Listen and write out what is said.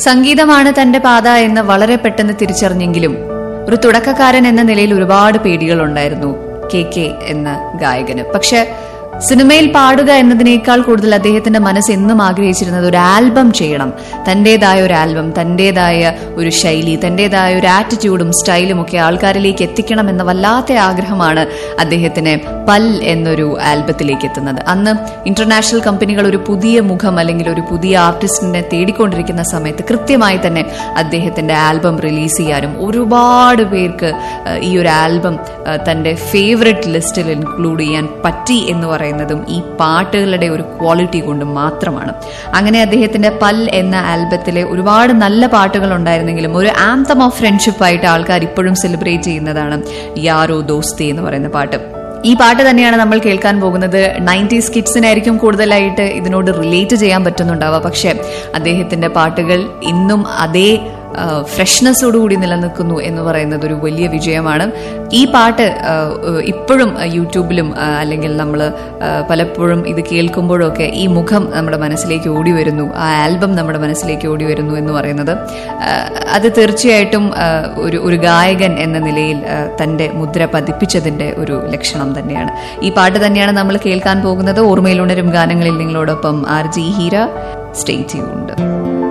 സംഗീതമാണ് തന്റെ പാത എന്ന് വളരെ പെട്ടെന്ന് തിരിച്ചറിഞ്ഞെങ്കിലും ഒരു തുടക്കക്കാരൻ എന്ന നിലയിൽ ഒരുപാട് പേടികൾ ഉണ്ടായിരുന്നു കെ കെ എന്ന ഗായകന് പക്ഷെ സിനിമയിൽ പാടുക എന്നതിനേക്കാൾ കൂടുതൽ അദ്ദേഹത്തിന്റെ മനസ്സ് എന്നും ആഗ്രഹിച്ചിരുന്നത് ഒരു ആൽബം ചെയ്യണം തന്റേതായ ഒരു ആൽബം തന്റേതായ ഒരു ശൈലി തന്റേതായ ഒരു ആറ്റിറ്റ്യൂഡും സ്റ്റൈലും ഒക്കെ ആൾക്കാരിലേക്ക് എത്തിക്കണം എന്ന വല്ലാത്ത ആഗ്രഹമാണ് അദ്ദേഹത്തിന് പൽ എന്നൊരു ആൽബത്തിലേക്ക് എത്തുന്നത് അന്ന് ഇന്റർനാഷണൽ കമ്പനികൾ ഒരു പുതിയ മുഖം അല്ലെങ്കിൽ ഒരു പുതിയ ആർട്ടിസ്റ്റിനെ തേടിക്കൊണ്ടിരിക്കുന്ന സമയത്ത് കൃത്യമായി തന്നെ അദ്ദേഹത്തിന്റെ ആൽബം റിലീസ് ചെയ്യാനും ഒരുപാട് പേർക്ക് ഏഹ്, ഈ ഒരു ആൽബം ഏഹ്, തന്റെ ഫേവററ്റ് ലിസ്റ്റിൽ ഇൻക്ലൂഡ് ചെയ്യാൻ പറ്റി എന്ന് പറയുന്നതും ഈ പാട്ടുകളുടെ ഒരു ക്വാളിറ്റി കൊണ്ട് മാത്രമാണ് അങ്ങനെ അദ്ദേഹത്തിന്റെ പൽ എന്ന ആൽബത്തിലെ ഒരുപാട് നല്ല പാട്ടുകൾ ഉണ്ടായിരുന്നെങ്കിലും ഒരു ആന്തം ഓഫ് ഫ്രണ്ട്ഷിപ്പ് ആയിട്ട് ആൾക്കാർ ഇപ്പോഴും സെലിബ്രേറ്റ് ചെയ്യുന്നതാണ് യാരോ ദോസ്തി എന്ന് പറയുന്ന പാട്ട് ഈ പാട്ട് തന്നെയാണ് നമ്മൾ കേൾക്കാൻ പോകുന്നത് നയൻറ്റീസ് കിഡ്സിനായിരിക്കും കൂടുതലായിട്ട് ഇതിനോട് റിലേറ്റ് ചെയ്യാൻ പറ്റുന്നുണ്ടാവുക പക്ഷെ അദ്ദേഹത്തിന്റെ പാട്ടുകൾ ഇന്നും അതേ ഫ്രഷ്നെസ്സോടുകൂടി നിലനിൽക്കുന്നു എന്ന് പറയുന്നത് ഒരു വലിയ വിജയമാണ് ഈ പാട്ട് ആ, ഇപ്പോഴും യൂട്യൂബിലും ആ, അല്ലെങ്കിൽ നമ്മൾ പലപ്പോഴും ഇത് കേൾക്കുമ്പോഴൊക്കെ ഈ മുഖം നമ്മുടെ മനസ്സിലേക്ക് ഓടി വരുന്നു ആ ആൽബം നമ്മുടെ മനസ്സിലേക്ക് ഓടി വരുന്നു എന്ന് പറയുന്നത് ആ, അത് തീർച്ചയായിട്ടും ആ, ഒരു ഒരു ഗായകൻ എന്ന നിലയിൽ ആ, തന്റെ മുദ്ര പതിപ്പിച്ചതിന്റെ ഒരു ലക്ഷണം തന്നെയാണ് ഈ പാട്ട് തന്നെയാണ് നമ്മൾ കേൾക്കാൻ പോകുന്നത് ഓർമ്മയിലുണരും ഗാനങ്ങളിൽ നിങ്ങളോടൊപ്പം R G Heera stay tuned